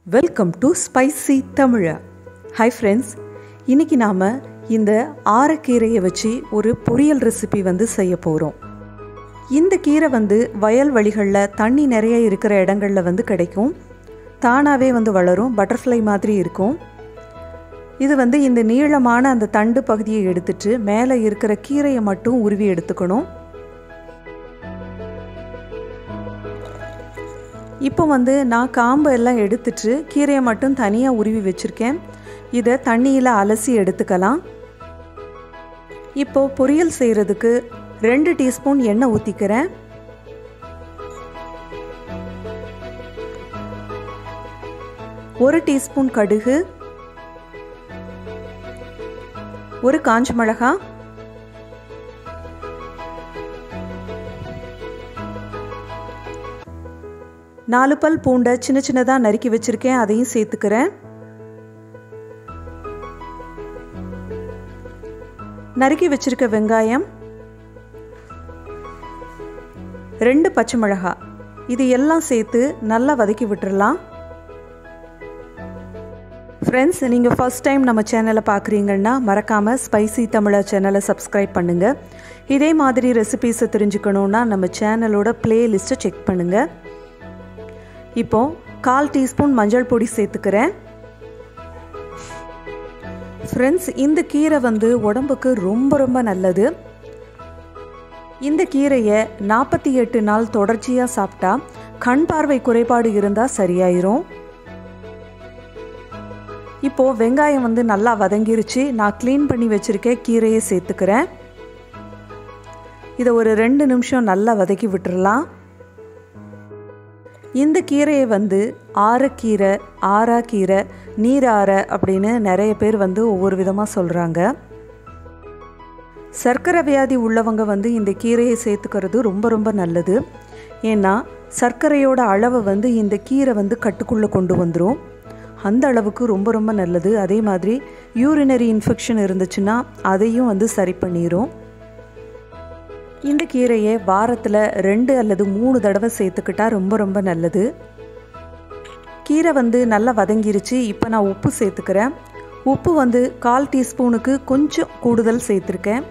welcome to spicy Tamizha hi friends இன்னைக்கு நாம் இந்த ஆரக்கீரையை வச்சு ஒரு பொரியல் ரெசிபி வந்து செய்ய போகிறோம் இந்த கீரை வந்து வயல் வழிகளில் தண்ணி நிறைய இருக்கிற இடங்களில் வந்து கிடைக்கும் தானாகவே வந்து வளரும் பட்டர்ஃப்ளை மாதிரி இருக்கும் இது வந்து இந்த நீளமான அந்த தண்டு பகுதியை எடுத்துட்டு மேலே இருக்கிற கீரையை மட்டும் உருவி எடுத்துக்கணும் இப்போ வந்து நான் காம்பு எல்லாம் எடுத்துட்டு கீரையை மட்டும் தனியாக உருவி வச்சுருக்கேன் இதை தண்ணியில் அலசி எடுத்துக்கலாம் இப்போ பொரியல் செய்கிறதுக்கு ரெண்டு டீஸ்பூன் எண்ணெய் ஊற்றிக்கிறேன் ஒரு டீஸ்பூன் கடுகு ஒரு காஞ்ச மிளகாய் நாலு பல் பூண்டை சின்ன சின்னதாக நறுக்கி வச்சுருக்கேன் அதையும் சேர்த்துக்கிறேன் நறுக்கி வச்சிருக்க வெங்காயம் ரெண்டு பச்சை மிளகாய் இது எல்லாம் சேர்த்து நல்லா வதக்கி விட்டுறலாம் ஃப்ரெண்ட்ஸ் நீங்கள் ஃபஸ்ட் டைம் நம்ம சேனலை பார்க்குறீங்கன்னா மறக்காமல் ஸ்பைசி தமிழா சேனலை சப்ஸ்கிரைப் பண்ணுங்கள் இதே மாதிரி ரெசிபீஸை தெரிஞ்சுக்கணுன்னா நம்ம சேனலோட ப்ளேலிஸ்ட்டை செக் பண்ணுங்கள் இப்போ கால் டீஸ்பூன் மஞ்சள் பொடி சேர்த்துக்கிறேன் ஃப்ரெண்ட்ஸ் இந்த கீரை வந்து உடம்புக்கு ரொம்ப ரொம்ப நல்லது இந்த கீரையை நாற்பத்தி எட்டு நாள் தொடர்ச்சியாக சாப்பிட்டா கண் பார்வை குறைபாடு இருந்தால் சரியாயிரும் இப்போது வெங்காயம் வந்து நல்லா வதங்கிருச்சு நான் க்ளீன் பண்ணி வச்சுருக்கேன் கீரையை சேர்த்துக்கிறேன் இதை ஒரு ரெண்டு நிமிஷம் நல்லா வதக்கி விட்டுறலாம் இந்த கீரையை வந்து ஆரக்கீரை ஆறாக்கீரை நீரார அப்படின்னு நிறைய பேர் வந்து ஒவ்வொரு விதமாக சொல்கிறாங்க சர்க்கரை வியாதி உள்ளவங்க வந்து இந்த கீரையை சேர்த்துக்கிறது ரொம்ப ரொம்ப நல்லது ஏன்னா சர்க்கரையோட அளவை வந்து இந்த கீரை வந்து கட்டுக்குள்ளே கொண்டு வந்துடும் அந்த அளவுக்கு ரொம்ப ரொம்ப நல்லது அதே மாதிரி யூரினரி இன்ஃபெக்ஷன் இருந்துச்சுன்னா அதையும் வந்து சரி பண்ணிடும் இந்த கீரையை வாரத்தில் ரெண்டு அல்லது மூணு தடவை சேர்த்துக்கிட்டா ரொம்ப ரொம்ப நல்லது கீரை வந்து நல்லா வதங்கிருச்சு இப்போ நான் உப்பு சேர்த்துக்கிறேன் உப்பு வந்து கால் டீஸ்பூனுக்கு கொஞ்சம் கூடுதல் சேர்த்துருக்கேன்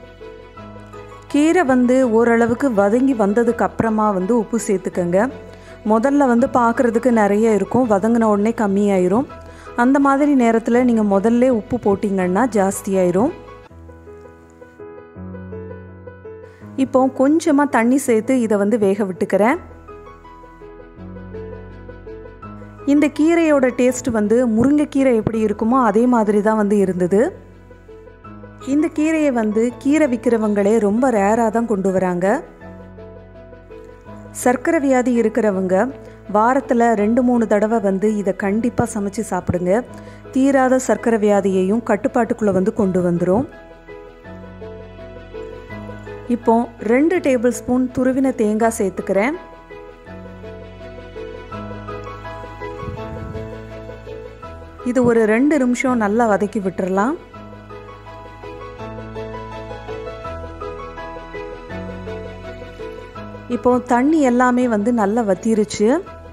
கீரை வந்து ஓரளவுக்கு வதங்கி வந்ததுக்கு அப்புறமா வந்து உப்பு சேர்த்துக்கங்க முதல்ல வந்து பார்க்குறதுக்கு நிறைய இருக்கும் வதங்கின உடனே கம்மியாயிரும் அந்த மாதிரி நேரத்தில் நீங்கள் முதல்ல உப்பு போட்டிங்கன்னா ஜாஸ்தியாயிரும் இப்போ கொஞ்சமாக தண்ணி சேர்த்து இதை வந்து வேக விட்டுக்கிறேன் இந்த கீரையோட டேஸ்ட் வந்து முருங்கைக்கீரை எப்படி இருக்குமோ அதே மாதிரி தான் வந்து இருந்தது இந்த கீரையை வந்து கீரை விற்கிறவங்களே ரொம்ப ரேராக தான் கொண்டு வராங்க சர்க்கரை வியாதி இருக்கிறவங்க வாரத்தில் ரெண்டு மூணு தடவை வந்து இதை கண்டிப்பாக சமைச்சு சாப்பிடுங்க தீராத சர்க்கரை வியாதியையும் கட்டுப்பாட்டுக்குள்ளே வந்து கொண்டு வந்துடும் இப்போ ரெண்டு டேபிள் ஸ்பூன் துருவின தேங்காய் சேர்த்துக்கிறேன் இது ஒரு ரெண்டு நிமிஷம் நல்லா வதக்கி விட்டுறலாம் இப்போ தண்ணி எல்லாமே வந்து நல்லா வத்திருச்சு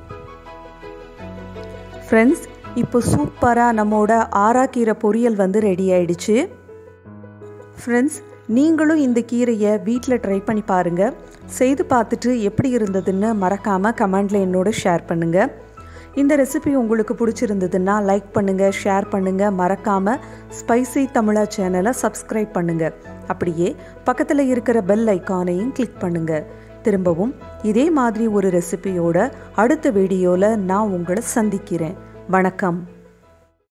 ஃப்ரெண்ட்ஸ் இப்போ சூப்பராக நம்மோட ஆறாக்கீரை பொரியல் வந்து ரெடி ஆயிடுச்சு ஃப்ரெண்ட்ஸ் நீங்களும் இந்த கீரையை வீட்டில் ட்ரை பண்ணி பாருங்கள் செய்து பார்த்துட்டு எப்படி இருந்ததுன்னு மறக்காமல் கமெண்டில் என்னோட ஷேர் பண்ணுங்கள் இந்த ரெசிபி உங்களுக்கு பிடிச்சிருந்ததுன்னா லைக் பண்ணுங்கள் ஷேர் பண்ணுங்கள் மறக்காமல் ஸ்பைசி தமிழா சேனலை சப்ஸ்கிரைப் பண்ணுங்கள் அப்படியே பக்கத்தில் இருக்கிற பெல் ஐக்கானையும் கிளிக் பண்ணுங்கள் திரும்பவும் இதே மாதிரி ஒரு ரெசிபியோட அடுத்த வீடியோவில் நான் உங்களை சந்திக்கிறேன் வணக்கம்